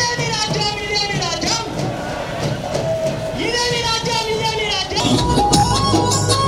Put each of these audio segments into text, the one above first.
ఇదేమి రాజ్యం ఇదేమి రాజ్యం ఇదేమి రాజ్యం ఇదేమి రాజ్యం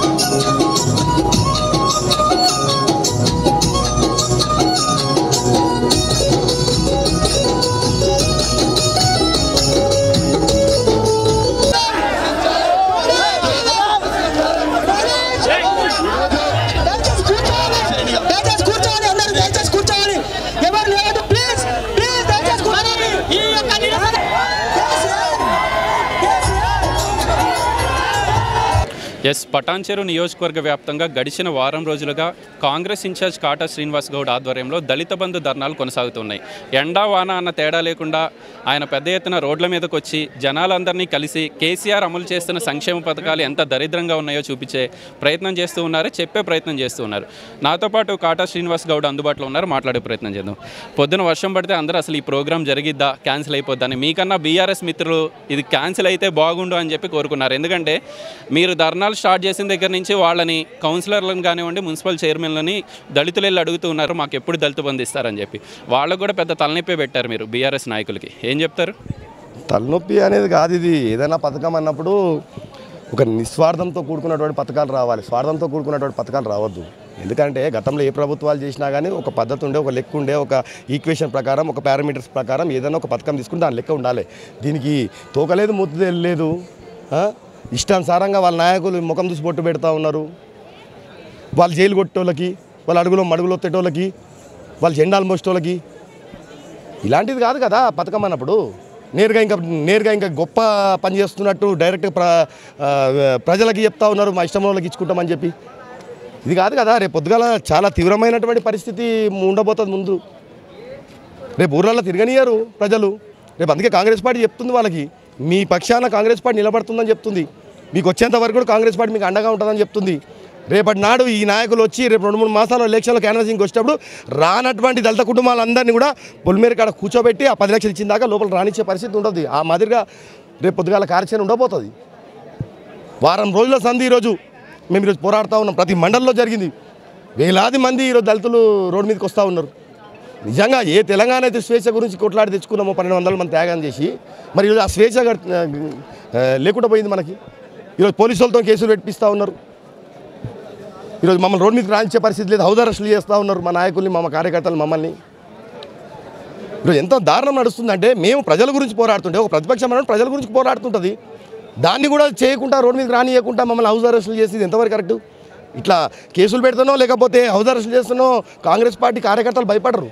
దయచేసి కూర్చోవాలి దయచేసి కూర్చోవాలి అందరూ దయచేసి కూర్చోవాలి ఎవరు లేదు ప్లీజ్ ప్లీజ్ దయచేసి కూర్చోవాలి ఈ యొక్క నిరసన కేసీఆర్ కేసీఆర్ ఎస్ పటాన్చెరు నియోజకవర్గ వ్యాప్తంగా గడిచిన వారం రోజులుగా కాంగ్రెస్ ఇన్ఛార్జ్ కాటా శ్రీనివాస్ గౌడ్ ఆధ్వర్యంలో దళిత బంధు ధర్నాలు కొనసాగుతున్నాయి ఎండా వాన అన్న తేడా లేకుండా ఆయన పెద్ద ఎత్తున రోడ్ల మీదకి వచ్చి జనాలందరినీ కలిసి కేసీఆర్ అమలు చేస్తున్న సంక్షేమ పథకాలు ఎంత దరిద్రంగా ఉన్నాయో చూపించే ప్రయత్నం చేస్తూ ఉన్నారు చెప్పే ప్రయత్నం చేస్తూ ఉన్నారు నాతో పాటు కాటా శ్రీనివాస్ గౌడ్ అందుబాటులో ఉన్నారు మాట్లాడే ప్రయత్నం చేద్దాం పొద్దున వర్షం పడితే అందరూ అసలు ఈ ప్రోగ్రామ్ జరిగిద్దా క్యాన్సిల్ అయిపోద్దని మీకన్నా బీఆర్ఎస్ మిత్రులు ఇది క్యాన్సిల్ అయితే బాగుండు అని చెప్పి కోరుకున్నారు ఎందుకంటే మీరు ధర్నాలు స్టార్ట్ చేసిన దగ్గర నుంచి వాళ్ళని కౌన్సిలర్లను కానివ్వండి మున్సిపల్ చైర్మన్లని దళితులు వెళ్ళి అడుగుతూ ఉన్నారు మాకు ఎప్పుడు దళిత బంధు ఇస్తారని చెప్పి వాళ్ళకు కూడా పెద్ద తలనొప్పి పెట్టారు మీరు బీఆర్ఎస్ నాయకులకి ఏం చెప్తారు తలనొప్పి అనేది కాదు ఇది ఏదైనా పథకం అన్నప్పుడు ఒక నిస్వార్థంతో కూడుకున్నటువంటి పథకాలు రావాలి స్వార్థంతో కూడుకున్నటువంటి పథకాలు రావద్దు ఎందుకంటే గతంలో ఏ ప్రభుత్వాలు చేసినా కానీ ఒక పద్ధతి ఉండే ఒక లెక్క ఉండే ఒక ఈక్వేషన్ ప్రకారం ఒక పారామీటర్స్ ప్రకారం ఏదైనా ఒక పథకం తీసుకుంటే దాని లెక్క ఉండాలి దీనికి తోకలేదు ముద్దు లేదు ఆ? ఇష్టానుసారంగా వాళ్ళ నాయకులు ముఖం చూసి బొట్టు పెడతా ఉన్నారు వాళ్ళు జైలు కొట్టేటోళ్ళకి వాళ్ళ అడుగులో మడుగులో తెట్టోళ్ళకి వాళ్ళు జెండాలు మోసేటోళ్ళకి ఇలాంటిది కాదు కదా పథకం అన్నప్పుడు నేరుగా ఇంకా నేరుగా ఇంకా గొప్ప పని చేస్తున్నట్టు డైరెక్ట్ ప్ర ఆ, ప్రజలకి చెప్తా ఉన్నారు మా ఇష్టం వాళ్ళకి ఇచ్చుకుంటామని చెప్పి ఇది కాదు కదా రేపు పొద్దుగాల చాలా తీవ్రమైనటువంటి పరిస్థితి ఉండబోతుంది ముందు రేపు ఊర్లలో తిరగనియరు ప్రజలు రేపు అందుకే కాంగ్రెస్ పార్టీ చెప్తుంది వాళ్ళకి మీ పక్షాన కాంగ్రెస్ పార్టీ నిలబడుతుందని చెప్తుంది మీకు వచ్చేంత వరకు కూడా కాంగ్రెస్ పార్టీ మీకు అండగా ఉంటుందని చెప్తుంది రేపటి నాడు ఈ నాయకులు వచ్చి రేపు రెండు మూడు మాసాలు ఎలక్షన్లో క్యాన్వాసింగ్ వచ్చేటప్పుడు రానటువంటి దళిత కుటుంబాలందరినీ కూడా పొలిమేర కాడ కూర్చోబెట్టి ఆ పది లక్షలు ఇచ్చిన దాకా లోపల రానిచ్చే పరిస్థితి ఉండదు ఆ మాదిరిగా రేపు పొద్దుగాల కార్యాచరణ ఉండబోతుంది వారం రోజుల సంధి ఈరోజు మేము ఈరోజు పోరాడుతూ ఉన్నాం ప్రతి మండలంలో జరిగింది వేలాది మంది ఈరోజు దళితులు రోడ్డు మీదకి వస్తూ ఉన్నారు నిజంగా ఏ తెలంగాణ అయితే స్వేచ్ఛ గురించి కొట్లాడి తెచ్చుకున్నామో పన్నెండు వందల మంది త్యాగం చేసి మరి ఈరోజు ఆ స్వేచ్ఛ గట్- ఆ, లేకుండా పోయింది మనకి ఈరోజు పోలీసు వాళ్ళతో కేసులు పెట్టిస్తూ ఉన్నారు ఈరోజు మమ్మల్ని రోడ్డు మీదకి రాయించే పరిస్థితి లేదు హౌదా అరెస్టులు చేస్తూ ఉన్నారు మా నాయకుల్ని మా కార్యకర్తలు మమ్మల్ని ఈరోజు ఎంత దారుణం నడుస్తుందంటే మేము ప్రజల గురించి పోరాడుతుంటే ఒక ప్రతిపక్షం అనేది ప్రజల గురించి పోరాడుతుంటుంది దాన్ని కూడా చేయకుండా రోడ్డు మీద రానియకుండా మమ్మల్ని హౌస్ అరెస్టులు చేసి ఇది ఎంతవరకు కరెక్ట్ ఇట్లా కేసులు పెడతానో లేకపోతే హౌస్ అరెస్టులు చేస్తానో కాంగ్రెస్ పార్టీ కార్యకర్తలు భయపడరు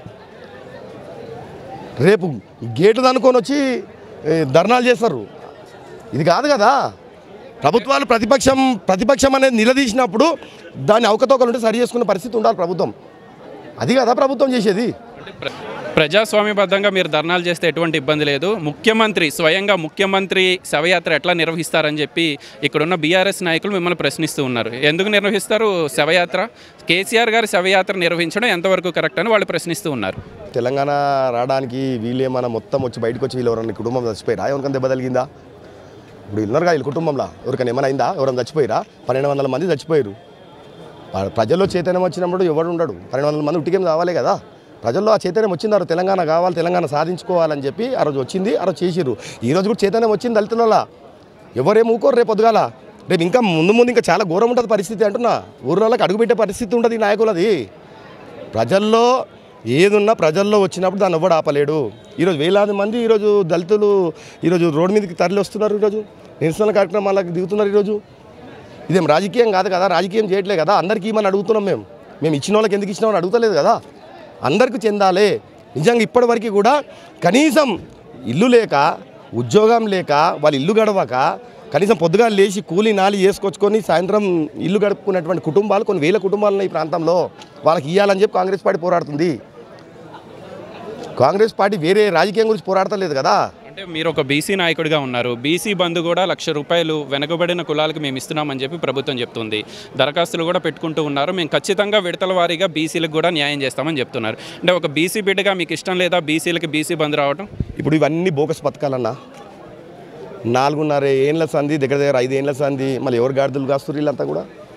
రేపు గేటు దనుకొని వచ్చి ఏ, ధర్నాలు చేస్తారు ఇది కాదు కదా ప్రభుత్వాలు ప్రతిపక్షం ప్రతిపక్షం అనేది నిలదీసినప్పుడు దాన్ని అవకతవకలు ఉంటే సరి చేసుకునే పరిస్థితి ఉండాలి ప్రభుత్వం అది కదా ప్రభుత్వం చేసేది అంటే ప్ర- ప్రజాస్వామ్యబద్ధంగా మీరు ధర్నాలు చేస్తే ఎటువంటి ఇబ్బంది లేదు ముఖ్యమంత్రి స్వయంగా ముఖ్యమంత్రి శవయాత్ర ఎట్లా నిర్వహిస్తారని చెప్పి ఇక్కడున్న బీఆర్ఎస్ నాయకులు మిమ్మల్ని ప్రశ్నిస్తూ ఉన్నారు ఎందుకు నిర్వహిస్తారు శవయాత్ర కేసీఆర్ గారి శవయాత్ర నిర్వహించడం ఎంతవరకు కరెక్ట్ అని వాళ్ళు ప్రశ్నిస్తూ ఉన్నారు తెలంగాణ రావడానికి వీళ్ళేమన్నా మొత్తం వచ్చి బయటకు వచ్చి వీళ్ళు ఎవరైనా కుటుంబం చచ్చిపోయారా ఎవరికైనా దెబ్బ తగిలిందా ఇప్పుడు వీళ్ళున్నారుగా వీళ్ళ కుటుంబంలో ఎవరికైనా ఏమైనా అయిందా ఎవరైనా చచ్చిపోయారా పన్నెండు వందల మంది చచ్చిపోయారు వాళ్ళ ప్రజల్లో చైతన్యం వచ్చినప్పుడు ఎవడు ఉండడు పన్నెండు వందల మంది ఉట్టికేం కావాలి కదా ప్రజల్లో ఆ చైతన్యం వచ్చిందారు తెలంగాణ కావాలి తెలంగాణ సాధించుకోవాలని చెప్పి ఆ రోజు వచ్చింది ఆ రోజు చేసిర్రు ఈ రోజు కూడా చైతన్యం వచ్చింది దళితుల ఎవరేం ఊకోరు రేపు పొద్దుగాల రేపు ఇంకా ముందు ముందు ఇంకా చాలా ఘోరం ఉంటుంది పరిస్థితి అంటున్నా ఊర్లోకి అడుగుపెట్టే పరిస్థితి ఉంటుంది ఈ నాయకులది ప్రజల్లో ఏదున్నా ప్రజల్లో వచ్చినప్పుడు దాన్ని ఎవ్వడు ఆపలేడు ఈరోజు వేలాది మంది ఈరోజు దళితులు ఈరోజు రోడ్డు మీదకి తరలి వస్తున్నారు ఈరోజు నిరసన కార్యక్రమాలకు దిగుతున్నారు ఈరోజు ఇదేం రాజకీయం కాదు కదా రాజకీయం చేయట్లే కదా అందరికీ ఇమ్మని అడుగుతున్నాం మేము మేము ఇచ్చిన వాళ్ళకి ఎందుకు ఇచ్చినామని అడుగుతలేదు కదా అందరికీ చెందాలి నిజంగా ఇప్పటివరకు కూడా కనీసం ఇల్లు లేక ఉద్యోగం లేక వాళ్ళు ఇల్లు గడవక కనీసం పొద్దుగా లేచి కూలి నాలి చేసుకొచ్చుకొని సాయంత్రం ఇల్లు గడుపుకునేటువంటి కుటుంబాలు కొన్ని వేల కుటుంబాలు ఉన్నాయి ఈ ప్రాంతంలో వాళ్ళకి ఇవ్వాలని చెప్పి కాంగ్రెస్ పార్టీ పోరాడుతుంది కాంగ్రెస్ పార్టీ వేరే రాజకీయం గురించి పోరాడతలేదు కదా అంటే మీరు ఒక బీసీ నాయకుడిగా ఉన్నారు బీసీ బంధు కూడా లక్ష రూపాయలు వెనకబడిన కులాలకు మేము ఇస్తున్నామని చెప్పి ప్రభుత్వం చెప్తుంది దరఖాస్తులు కూడా పెట్టుకుంటూ ఉన్నారు మేము ఖచ్చితంగా విడతల వారీగా బీసీలకు కూడా న్యాయం చేస్తామని చెప్తున్నారు అంటే ఒక బీసీ బిడ్డగా మీకు ఇష్టం లేదా బీసీలకి బీసీ బంధు రావడం ఇప్పుడు ఇవన్నీ బోకస్ పథకాలన్నా నాలుగున్నర ఏండ్ల సంధి దగ్గర దగ్గర ఐదు ఏండ్ల సంధి మళ్ళీ ఎవరు గాడిదలు కాస్తారు వీళ్ళంతా కూడా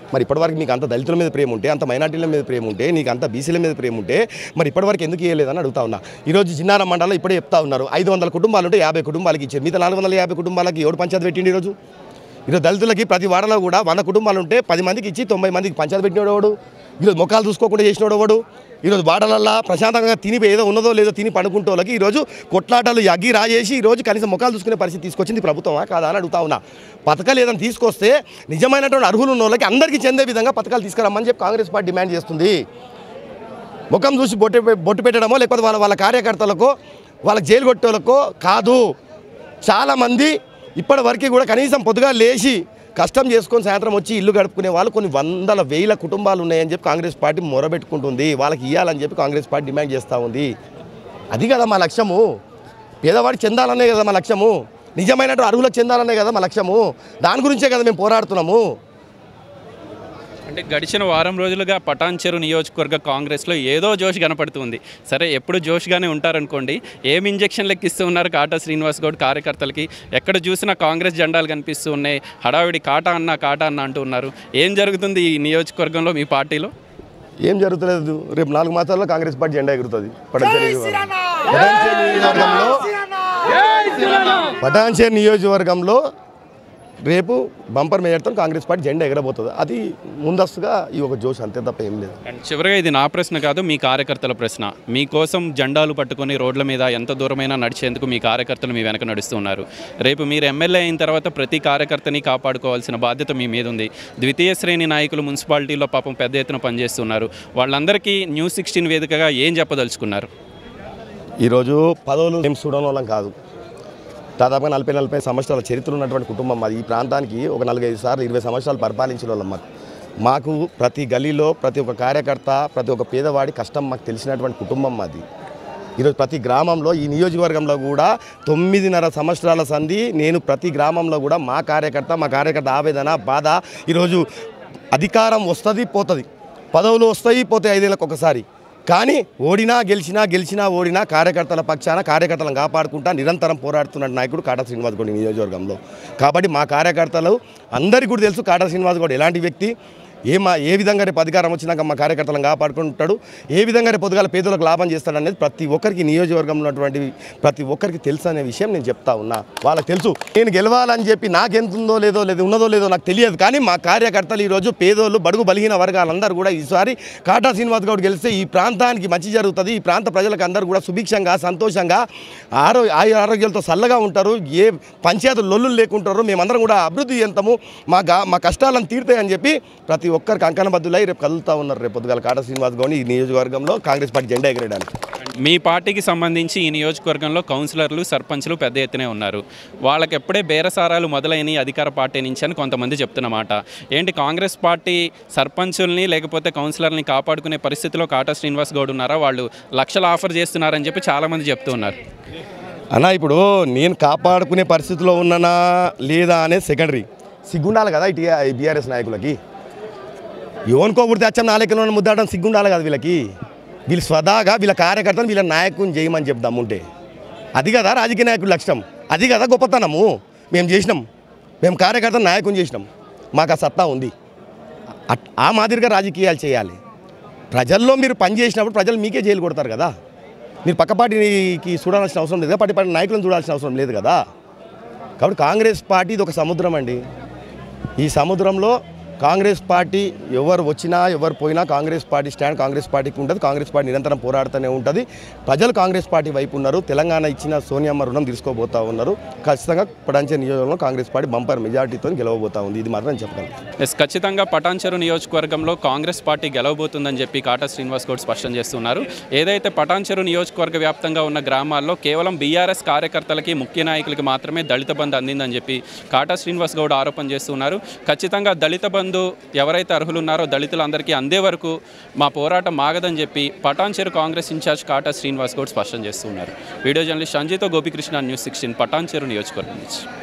మరి ఇప్పటివరకు మీకు అంత దళితుల మీద ప్రేమ ఉంటే అంత మైనార్టీల మీద ప్రేమ ఉంటే నీకు అంత బీసీల మీద ప్రేమ ఉంటే మరి ఇప్పటివరకు ఎందుకు ఇవ్వలేదని అడుగుతా ఉన్నా ఈరోజు జిన్నారం మండలంలో ఇప్పుడే చెప్తా ఉన్నారు ఐదు వందల కుటుంబాలు ఉంటే యాభై కుటుంబాలకి ఇచ్చారు మిగతా నాలుగు వందల యాభై కుటుంబాలకి ఎవడు పంచాయతీ పెట్టిండి ఈరోజు ఈరోజు దళితులకి ప్రతి వాడలో కూడా వంద కుటుంబాలు ఉంటే పది మందికి ఇచ్చి తొంభై మందికి పంచాయతీ పెట్టినోడు ఎవడు ఈరోజు ముఖాలు చూసుకోకుండా చేసినోడు ఎవడు ఈరోజు వాడలల్లా ప్రశాంతంగా తిని ఏదో ఉన్నదో లేదో తిని పండుకుంటే వాళ్ళకి ఈరోజు కొట్లాటలు అగ్గి రాజేసి ఈరోజు కనీసం ముఖాలు చూసుకునే పరిస్థితి తీసుకొచ్చింది ప్రభుత్వమా కాదా అని అడుగుతా ఉన్నా పథకాలు ఏదైనా తీసుకొస్తే నిజమైనటువంటి అర్హులు ఉన్న వాళ్ళకి అందరికీ చెందే విధంగా పథకాలు తీసుకురమ్మని చెప్పి కాంగ్రెస్ పార్టీ డిమాండ్ చేస్తుంది ముఖం చూసి బొట్టు పె- బొట్టు పెట్టడమో లేకపోతే వాళ్ళ వాళ్ళ కార్యకర్తలకో వాళ్ళకి జైలు కొట్టేళ్ళకో కాదు చాలామంది ఇప్పటి వరకు కూడా కనీసం పొద్దుగా లేచి కష్టం చేసుకొని సాయంత్రం వచ్చి ఇల్లు గడుపుకునే వాళ్ళు కొన్ని వందల వేల కుటుంబాలు ఉన్నాయని చెప్పి కాంగ్రెస్ పార్టీ మొరబెట్టుకుంటుంది వాళ్ళకి ఇవ్వాలని చెప్పి కాంగ్రెస్ పార్టీ డిమాండ్ చేస్తూ ఉంది అది కదా మా లక్ష్యము పేదవాడికి చెందాలనే కదా మా లక్ష్యము నిజమైనట్టు అర్హులకు చెందాలనే కదా మా లక్ష్యము దాని గురించే కదా మేము పోరాడుతున్నాము అంటే గడిచిన వారం రోజులుగా పటాన్చెరు నియోజకవర్గ కాంగ్రెస్లో ఏదో జోష్ కనపడుతుంది సరే ఎప్పుడు జోష్గానే ఉంటారనుకోండి ఏం ఇంజక్షన్ లెక్కిస్తూ ఉన్నారు కాటా శ్రీనివాస్ గౌడ్ కార్యకర్తలకి ఎక్కడ చూసినా కాంగ్రెస్ జెండాలు కనిపిస్తూ ఉన్నాయి హడావిడి కాటా అన్న కాటా అన్న అంటూ ఉన్నారు ఏం జరుగుతుంది ఈ నియోజకవర్గంలో మీ పార్టీలో ఏం జరుగుతలేదు రేపు నాలుగు మాసాల్లో కాంగ్రెస్ పార్టీ జెండా ఎగురుతుంది పటాన్చేరు నియోజకవర్గంలో పటాన్చేరు నియోజకవర్గంలో రేపు బంపర్ మేయర్తో కాంగ్రెస్ పార్టీ జెండా ఎగరబోతుంది అది ముందస్తుగా ఈ ఒక జోష్ అంతే తప్ప ఏం లేదు అండ్ చివరిగా ఇది నా ప్రశ్న కాదు మీ కార్యకర్తల ప్రశ్న మీకోసం జెండాలు పట్టుకొని రోడ్ల మీద ఎంత దూరమైనా నడిచేందుకు మీ కార్యకర్తలు మీ వెనక నడుస్తున్నారు రేపు మీరు ఎమ్మెల్యే అయిన తర్వాత ప్రతి కార్యకర్తని కాపాడుకోవాల్సిన బాధ్యత మీ మీద ఉంది ద్వితీయ శ్రేణి నాయకులు మున్సిపాలిటీలో పాపం పెద్ద ఎత్తున పనిచేస్తున్నారు వాళ్ళందరికీ న్యూస్ సిక్స్టీన్ వేదికగా ఏం చెప్పదలుచుకున్నారు ఈరోజు పదవులు మేము చూడడం వాళ్ళం కాదు దాదాపుగా నలభై నలభై సంవత్సరాల చరిత్ర ఉన్నటువంటి కుటుంబం అది ఈ ప్రాంతానికి ఒక నలభైదు సార్లు ఇరవై సంవత్సరాలు పరిపాలించిన వాళ్ళం మాకు మాకు ప్రతి గలీలో ప్రతి ఒక్క కార్యకర్త ప్రతి ఒక్క పేదవాడి కష్టం మాకు తెలిసినటువంటి కుటుంబం మాది ఈరోజు ప్రతి గ్రామంలో ఈ నియోజకవర్గంలో కూడా తొమ్మిదిన్నర సంవత్సరాల సంధి నేను ప్రతి గ్రామంలో కూడా మా కార్యకర్త మా కార్యకర్త ఆవేదన బాధ ఈరోజు అధికారం వస్తుంది పోతుంది పదవులు వస్తాయి పోతాయి ఐదేళ్ళకి ఒకసారి కానీ ఓడినా గెలిచినా గెలిచినా ఓడినా కార్యకర్తల పక్షాన కార్యకర్తలను కాపాడుకుంటా నిరంతరం పోరాడుతున్న నాయకుడు కాటా శ్రీనివాస్ గౌడ్ ఈ నియోజకవర్గంలో కాబట్టి మా కార్యకర్తలు అందరికీ కూడా తెలుసు కాటా శ్రీనివాస్ గౌడ్ ఎలాంటి వ్యక్తి ఏ మా ఏ విధంగా రేపు అధికారం వచ్చినాక మా కార్యకర్తలను కాపాడుకుంటాడు ఏ విధంగా రేపు పొద్దుగాల పేదలకు లాభం చేస్తాడు అనేది ప్రతి ఒక్కరికి నియోజకవర్గంలో ఉన్నటువంటి ప్రతి ఒక్కరికి తెలుసు అనే విషయం నేను చెప్తా ఉన్నా వాళ్ళకి తెలుసు నేను గెలవాలని చెప్పి నాకెంత ఉందో లేదో లేదు ఉన్నదో లేదో నాకు తెలియదు కానీ మా కార్యకర్తలు ఈరోజు పేదోళ్ళు బడుగు బలిహీన వర్గాలందరూ కూడా ఈసారి కాటా శ్రీనివాస్ గౌడ్ గెలిస్తే ఈ ప్రాంతానికి మంచి జరుగుతుంది ఈ ప్రాంత ప్రజలకు అందరూ కూడా సుభిక్షంగా సంతోషంగా ఆరో ఆయు ఆరోగ్యాలతో చల్లగా ఉంటారు ఏ పంచాయతీ లొల్లులు లేకుంటారు మేమందరం కూడా అభివృద్ధి చెందుతాము మా గా మా కష్టాలను తీరుతాయని చెప్పి ప్రతి ఒక్కరికి అంకణబద్దులై రేపు కదులుతా ఉన్నారు రేపు పొద్దుగాల కాటా శ్రీనివాస్ గౌడ్ ఈ నియోజకవర్గంలో కాంగ్రెస్ పార్టీ జెండా ఎగరేయడానికి మీ పార్టీకి సంబంధించి ఈ నియోజకవర్గంలో కౌన్సిలర్లు సర్పంచ్లు పెద్ద ఎత్తునే ఉన్నారు వాళ్ళకి ఎప్పుడే బేరసారాలు మొదలైన అధికార పార్టీ నుంచి అని కొంతమంది చెప్తున్నమాట ఏంటి కాంగ్రెస్ పార్టీ సర్పంచుల్ని లేకపోతే కౌన్సిలర్ని కాపాడుకునే పరిస్థితిలో కాటా శ్రీనివాస్ గౌడ్ ఉన్నారా వాళ్ళు లక్షలు ఆఫర్ చేస్తున్నారని చెప్పి చాలామంది చెప్తూ ఉన్నారు అన్న ఇప్పుడు నేను కాపాడుకునే పరిస్థితిలో ఉన్నానా లేదా అనే సెకండరీ సిగ్గుండాలి కదా ఇటు బీఆర్ఎస్ నాయకులకి యోనుకోబడితే అచ్చం నాలుగులో ముద్దాడడం సిగ్గుండాలి కదా వీళ్ళకి వీళ్ళు స్వదాగా వీళ్ళ కార్యకర్తలు వీళ్ళ నాయకుని చేయమని చెప్దాముంటే అది కదా రాజకీయ నాయకుల లక్ష్యం అది కదా గొప్పతనము మేము చేసినాం మేము కార్యకర్త నాయకుని చేసినాం మాకు ఆ సత్తా ఉంది అట్- ఆ మాదిరిగా రాజకీయాలు చేయాలి ప్రజల్లో మీరు పని చేసినప్పుడు ప్రజలు మీకే జైలు కొడతారు కదా మీరు పక్క పార్టీకి చూడాల్సిన అవసరం లేదు కదా పార్టీ పార్టీ నాయకులను చూడాల్సిన అవసరం లేదు కదా కాబట్టి కాంగ్రెస్ పార్టీ ఇది ఒక సముద్రం అండి ఈ సముద్రంలో కాంగ్రెస్ పార్టీ ఎవరు వచ్చినా ఎవరు పోయినా కాంగ్రెస్ పార్టీ స్టాండ్ కాంగ్రెస్ పార్టీకి ఉంటుంది కాంగ్రెస్ పార్టీ నిరంతరం పోరాడుతూనే ఉంటుంది ప్రజలు కాంగ్రెస్ పార్టీ వైపు ఉన్నారు తెలంగాణ ఇచ్చిన సోనియమ్మ రుణం తీసుకోబోతా ఉన్నారు ఖచ్చితంగా పటాంచే నియోజకవర్గంలో కాంగ్రెస్ పార్టీ బంపర్ మెజార్టీతో గెలవబోతా ఉంది ఇది మాత్రం నేను చెప్పగలను ఎస్ ఖచ్చితంగా పటాన్చెరు నియోజకవర్గంలో కాంగ్రెస్ పార్టీ గెలవబోతుందని చెప్పి కాటా శ్రీనివాస్ గౌడ్ స్పష్టం చేస్తున్నారు ఏదైతే పటాన్చెరు నియోజకవర్గ వ్యాప్తంగా ఉన్న గ్రామాల్లో కేవలం బీఆర్ఎస్ కార్యకర్తలకి ముఖ్య నాయకులకి మాత్రమే దళిత బంధు అందిందని చెప్పి కాటా శ్రీనివాస్ గౌడ్ ఆరోపణ చేస్తున్నారు ఖచ్చితంగా దళిత బంధు ఎవరైతే అర్హులు ఉన్నారో దళితులందరికీ అందే వరకు మా పోరాటం ఆగదని చెప్పి పటాన్చెరు కాంగ్రెస్ ఇన్ఛార్జ్ కాటా శ్రీనివాస్ గౌడ్ స్పష్టం చేస్తున్నారు వీడియో జర్నలిస్ట్ సంజయ్తో గోపికృష్ణ న్యూస్ సిక్స్టీన్ పటాన్చెరు నియోజకవర్గం నుంచి